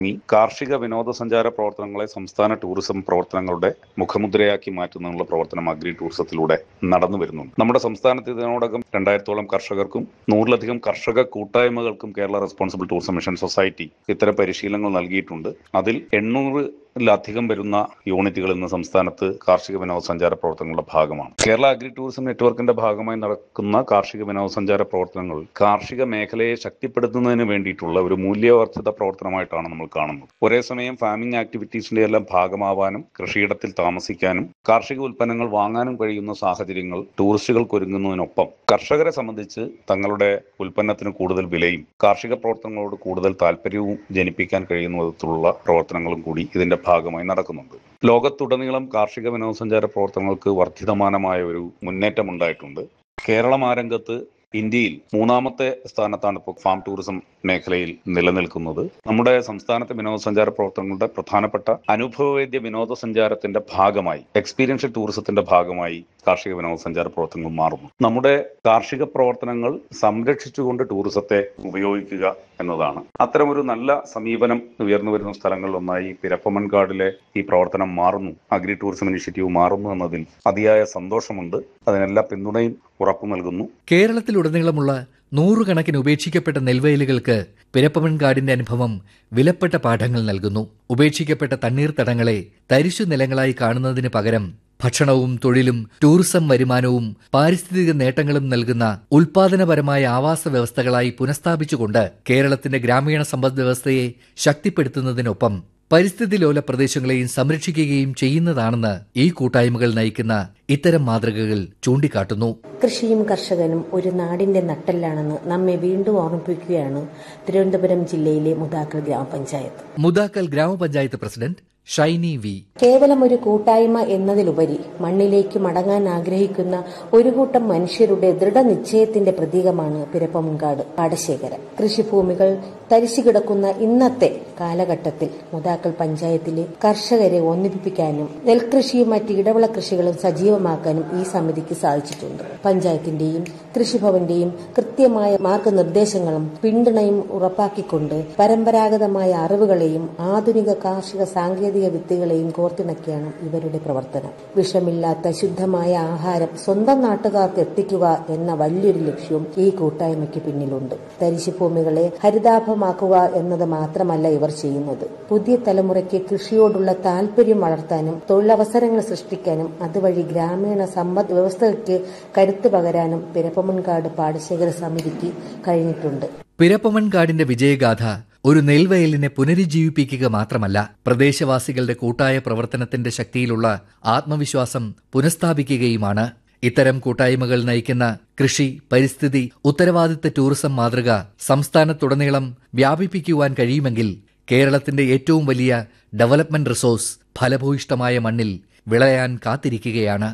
ഈ കാർഷിക വിനോദസഞ്ചാര പ്രവർത്തനങ്ങളെ സംസ്ഥാന ടൂറിസം പ്രവർത്തനങ്ങളുടെ മുഖമുദ്രയാക്കി മാറ്റുന്നതിനുള്ള പ്രവർത്തനം അഗ്രി ടൂറിസത്തിലൂടെ നടന്നു വരുന്നുണ്ട് നമ്മുടെ സംസ്ഥാനത്ത് ഇതിനോടകം രണ്ടായിരത്തോളം കർഷകർക്കും നൂറിലധികം കർഷക കൂട്ടായ്മകൾക്കും Kerala responsible tourism mission society ഇത്തരം പരിശീലനങ്ങൾ നൽകിയിട്ടുണ്ട് അതിൽ എണ്ണൂറ് ിലധികം വരുന്ന യൂണിറ്റുകൾ ഇന്ന് സംസ്ഥാനത്ത് കാർഷിക വിനോദസഞ്ചാര പ്രവർത്തനങ്ങളുടെ ഭാഗമാണ് കേരള അഗ്രി ടൂറിസം നെറ്റ്വർക്കിന്റെ ഭാഗമായി നടക്കുന്ന കാർഷിക വിനോദസഞ്ചാര പ്രവർത്തനങ്ങൾ കാർഷിക മേഖലയെ ശക്തിപ്പെടുത്തുന്നതിന് വേണ്ടിയിട്ടുള്ള ഒരു മൂല്യവർദ്ധിത പ്രവർത്തനമായിട്ടാണ് നമ്മൾ കാണുന്നത് ഒരേ സമയം ഫാമിംഗ് ആക്ടിവിറ്റീസിന്റെ എല്ലാം ഭാഗമാവാനും കൃഷിയിടത്തിൽ താമസിക്കാനും കാർഷിക ഉൽപ്പന്നങ്ങൾ വാങ്ങാനും കഴിയുന്ന സാഹചര്യങ്ങൾ ടൂറിസ്റ്റുകൾക്ക് ഒരുങ്ങുന്നതിനൊപ്പം കർഷകരെ സംബന്ധിച്ച് തങ്ങളുടെ ഉൽപ്പന്നത്തിന് കൂടുതൽ വിലയും കാർഷിക പ്രവർത്തനങ്ങളോട് കൂടുതൽ താല്പര്യവും ജനിപ്പിക്കാൻ കഴിയുന്ന വിധത്തിലുള്ള പ്രവർത്തനങ്ങളും കൂടി ഇതിന്റെ ഭാഗമായി നടക്കുന്നുണ്ട് ലോകത്തുടനീളം കാർഷിക വിനോദസഞ്ചാര പ്രവർത്തനങ്ങൾക്ക് വർദ്ധിതമാനമായ ഒരു മുന്നേറ്റം ഉണ്ടായിട്ടുണ്ട് കേരളം ആ രംഗത്ത് ഇന്ത്യയിൽ മൂന്നാമത്തെ സ്ഥാനത്താണ് ഇപ്പോൾ ഫാം ടൂറിസം മേഖലയിൽ നിലനിൽക്കുന്നത് നമ്മുടെ സംസ്ഥാനത്തെ വിനോദസഞ്ചാര പ്രവർത്തനങ്ങളുടെ പ്രധാനപ്പെട്ട അനുഭവവേദ്യ വിനോദസഞ്ചാരത്തിന്റെ ഭാഗമായി എക്സ്പീരിയൻഷ്യൽ ടൂറിസത്തിന്റെ ഭാഗമായി കാർഷിക വിനോദസഞ്ചാര പ്രവർത്തനങ്ങൾ മാറുന്നു നമ്മുടെ കാർഷിക പ്രവർത്തനങ്ങൾ സംരക്ഷിച്ചുകൊണ്ട് ടൂറിസത്തെ ഉപയോഗിക്കുക എന്നതാണ് അത്തരമൊരു നല്ല സമീപനം ഉയർന്നു വരുന്ന സ്ഥലങ്ങളിലൊന്നായി പിരപ്പമൺകാടിലെ ഈ പ്രവർത്തനം മാറുന്നു അഗ്രി ടൂറിസം ഇനിഷ്യേറ്റീവ് മാറുന്നു എന്നതിൽ അതിയായ സന്തോഷമുണ്ട് അതിനെല്ലാ പിന്തുണയും ഉറപ്പു നൽകുന്നു കേരളത്തിലുടനീളമുള്ള നൂറുകണക്കിന് ഉപേക്ഷിക്കപ്പെട്ട നെൽവയലുകൾക്ക് പിരപ്പമൺകാടിന്റെ അനുഭവം വിലപ്പെട്ട പാഠങ്ങൾ നൽകുന്നു ഉപേക്ഷിക്കപ്പെട്ട തണ്ണീർത്തടങ്ങളെ തരിശു നിലങ്ങളായി കാണുന്നതിന് പകരം ഭക്ഷണവും തൊഴിലും ടൂറിസം വരുമാനവും പാരിസ്ഥിതിക നേട്ടങ്ങളും നൽകുന്ന ഉൽപാദനപരമായ ആവാസ വ്യവസ്ഥകളായി പുനഃസ്ഥാപിച്ചുകൊണ്ട് കേരളത്തിന്റെ ഗ്രാമീണ സമ്പദ് വ്യവസ്ഥയെ ശക്തിപ്പെടുത്തുന്നതിനൊപ്പം പരിസ്ഥിതി ലോല പ്രദേശങ്ങളെയും സംരക്ഷിക്കുകയും ചെയ്യുന്നതാണെന്ന് ഈ കൂട്ടായ്മകൾ നയിക്കുന്ന ഇത്തരം മാതൃകകൾ ചൂണ്ടിക്കാട്ടുന്നു കൃഷിയും കർഷകനും ഒരു നാടിന്റെ നട്ടെല്ലാണെന്ന് നമ്മെ വീണ്ടും ഓർമ്മിപ്പിക്കുകയാണ് തിരുവനന്തപുരം ജില്ലയിലെ മുതാക്കൽ ഗ്രാമപഞ്ചായത്ത് മുതാക്കൽ ഗ്രാമപഞ്ചായത്ത് പ്രസിഡന്റ് ഷൈനി വി കേവലം ഒരു കൂട്ടായ്മ എന്നതിലുപരി മണ്ണിലേക്ക് മടങ്ങാൻ ആഗ്രഹിക്കുന്ന ഒരു കൂട്ടം മനുഷ്യരുടെ ദൃഢനിശ്ചയത്തിന്റെ പ്രതീകമാണ് പിരപ്പമുൻകാട് പാടശേഖര കൃഷിഭൂമികൾ തരിശു കിടക്കുന്ന ഇന്നത്തെ കാലഘട്ടത്തിൽ മുതാക്കൽ പഞ്ചായത്തിലെ കർഷകരെ ഒന്നിപ്പിക്കാനും നെൽകൃഷിയും മറ്റ് ഇടവിള കൃഷികളും സജീവമാക്കാനും ഈ സമിതിക്ക് സാധിച്ചിട്ടുണ്ട് പഞ്ചായത്തിന്റെയും കൃഷിഭവന്റെയും കൃത്യമായ മാർഗനിർദ്ദേശങ്ങളും പിന്തുണയും ഉറപ്പാക്കിക്കൊണ്ട് പരമ്പരാഗതമായ അറിവുകളെയും ആധുനിക കാർഷിക സാങ്കേതിക വിദ്യകളെയും കോർത്തിണക്കിയാണ് ഇവരുടെ പ്രവർത്തനം വിഷമില്ലാത്ത ശുദ്ധമായ ആഹാരം സ്വന്തം നാട്ടുകാർക്ക് എത്തിക്കുക എന്ന വലിയൊരു ലക്ഷ്യവും ഈ കൂട്ടായ്മയ്ക്ക് പിന്നിലുണ്ട് തരിശുഭൂമികളെ ഹരിതാഭമാക്കുക എന്നത് മാത്രമല്ല ഇവർ ചെയ്യുന്നത് പുതിയ തലമുറയ്ക്ക് കൃഷിയോടുള്ള താല്പര്യം വളർത്താനും തൊഴിലവസരങ്ങൾ സൃഷ്ടിക്കാനും അതുവഴി ഗ്രാമീണ സമ്പദ് വ്യവസ്ഥയ്ക്ക് കരുത്ത് പകരാനും പിരപ്പമൺകാട് പാടശേഖര സമിതിക്ക് കഴിഞ്ഞിട്ടുണ്ട് പിരപ്പമൺകാടിന്റെ വിജയഗാഥ ഒരു നെൽവയലിനെ പുനരുജ്ജീവിപ്പിക്കുക മാത്രമല്ല പ്രദേശവാസികളുടെ കൂട്ടായ പ്രവർത്തനത്തിന്റെ ശക്തിയിലുള്ള ആത്മവിശ്വാസം പുനഃസ്ഥാപിക്കുകയുമാണ് ഇത്തരം കൂട്ടായ്മകൾ നയിക്കുന്ന കൃഷി പരിസ്ഥിതി ഉത്തരവാദിത്ത ടൂറിസം മാതൃക സംസ്ഥാനത്തുടനീളം വ്യാപിപ്പിക്കുവാൻ കഴിയുമെങ്കിൽ കേരളത്തിന്റെ ഏറ്റവും വലിയ ഡെവലപ്മെന്റ് റിസോഴ്സ് ഫലഭൂയിഷ്ടമായ മണ്ണിൽ വിളയാൻ കാത്തിരിക്കുകയാണ്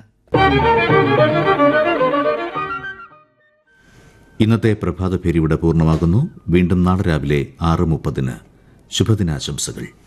ഇന്നത്തെ പ്രഭാത ഭേരി ഇവിടെ പൂർണ്ണമാകുന്നു വീണ്ടും നാളെ രാവിലെ ആറ് മുപ്പതിന് ശുഭദിനാശംസകൾ